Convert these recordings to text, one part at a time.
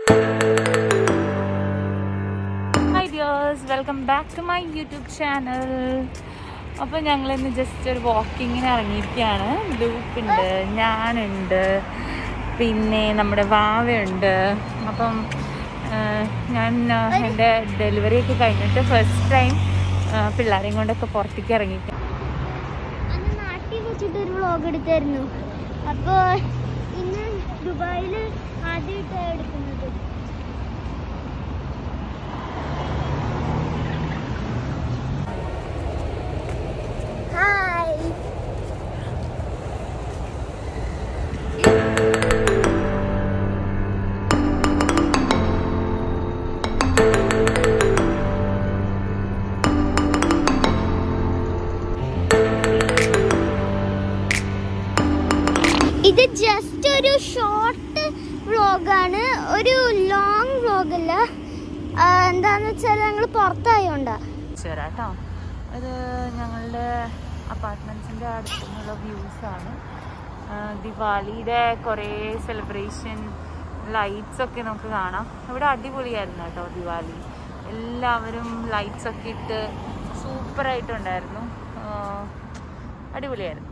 Hi dears welcome back to my YouTube channel അപ്പോൾ ഞങ്ങൾ ഇന്ന് ജസ്റ്റ് ഒരു വാക്കിങ്ങിന് ഇറങ്ങിയിരിക്കുകയാണ് ലൂപ്പ് ഉണ്ട് ഞാനുണ്ട് പിന്നെ നമ്മുടെ വാവയുണ്ട് അപ്പം ആ, ഞാൻ ആ, എൻ്റെ ഡെലിവറി ഒക്കെ കഴിഞ്ഞിട്ട് ഫസ്റ്റ് ടൈം പിള്ളേരെയും കൊണ്ടൊക്കെ പുറത്തേക്ക് ഇറങ്ങിയിട്ട് അന്ന് നാട്ടിൽ വെച്ചിട്ട് ഒരു വ്ളോഗ് എടുത്തായിരുന്നു അപ്പോൾ ഇന്ന് ദുബായിൽ ആദ്യമായിട്ടാണ് എടുക്കുന്നത് ഹായ് ഇത് ജസ്റ്റ് ഒരു ഷോർട്ട് വ്ളോഗാണ് ഒരു ലോങ് വ്ളോഗല്ല എന്താന്ന് വെച്ചാൽ ഞങ്ങൾ പുറത്തായോണ്ടാ തരാം കേട്ടോ ഇത് ഞങ്ങളുടെ അപ്പാർട്ട്മെൻറ്റ്സിൻ്റെ അടുത്തു നിന്നുള്ള വ്യൂസാണ് ദിവാലിയുടെ കുറേ സെലിബ്രേഷൻ ലൈറ്റ്സ് ഒക്കെ നമുക്ക് കാണാം ഇവിടെ അടിപൊളിയായിരുന്നു കേട്ടോ ദിവാലി എല്ലാവരും ലൈറ്റ്സ് ഒക്കെ ഇട്ട് സൂപ്പറായിട്ടുണ്ടായിരുന്നു അടിപൊളിയായിരുന്നു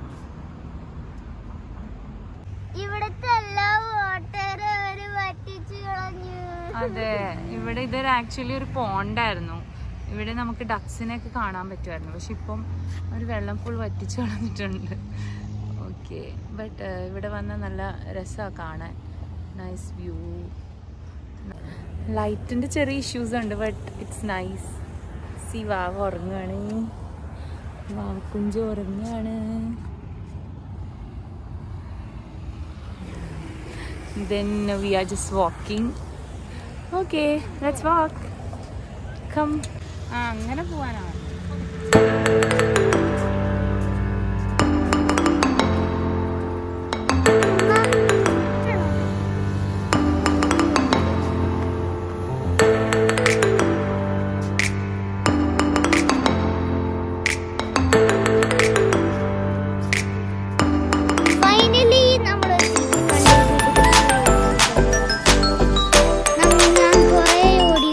ഇവിടുത്തെ എല്ലാ വാട്ടർ അവര് വറ്റിച്ചു കളഞ്ഞു അതെ ഇവിടെ ഇതൊരു ആക്ച്വലി ഒരു പോണ്ടായിരുന്നു ഇവിടെ നമുക്ക് ഡക്സിനെ ഒക്കെ കാണാൻ പറ്റുമായിരുന്നു പക്ഷെ ഇപ്പം ഒരു വെള്ളം ഫുൾ വറ്റിച്ച് കളഞ്ഞിട്ടുണ്ട് ഓക്കെ ബട്ട് ഇവിടെ വന്ന നല്ല രസമാണ് കാണാൻ നൈസ് വ്യൂ ലൈറ്റിൻ്റെ ചെറിയ ഇഷ്യൂസ് ഉണ്ട് ബട്ട് ഇറ്റ്സ് നൈസ് സി വാവ് ഉറങ്ങുകയാണ് വാക്കുഞ്ച് ഉറങ്ങുകയാണ് then we are just walking okay let's walk come ആ അങ്ങനെ പോവാനാണ് ഫൈനലി നമ്മൾ ഞാൻ കുറേ ഓടി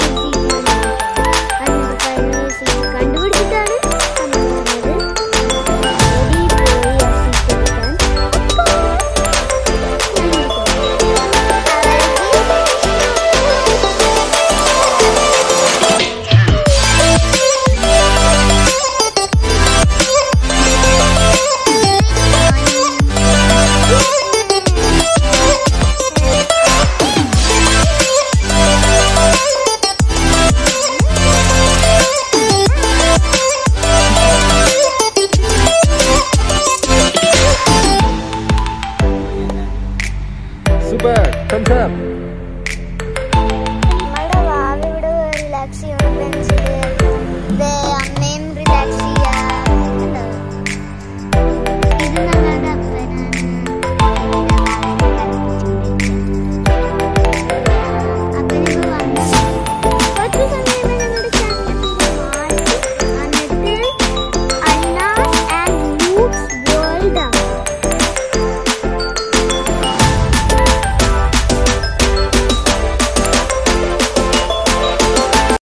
കണ്ടുപിടിച്ചിട്ടാണ് നമ്മൾ വന്നത്. ഓടി പോയി ആ seat എടുക്കാൻ. Super, thumbs up.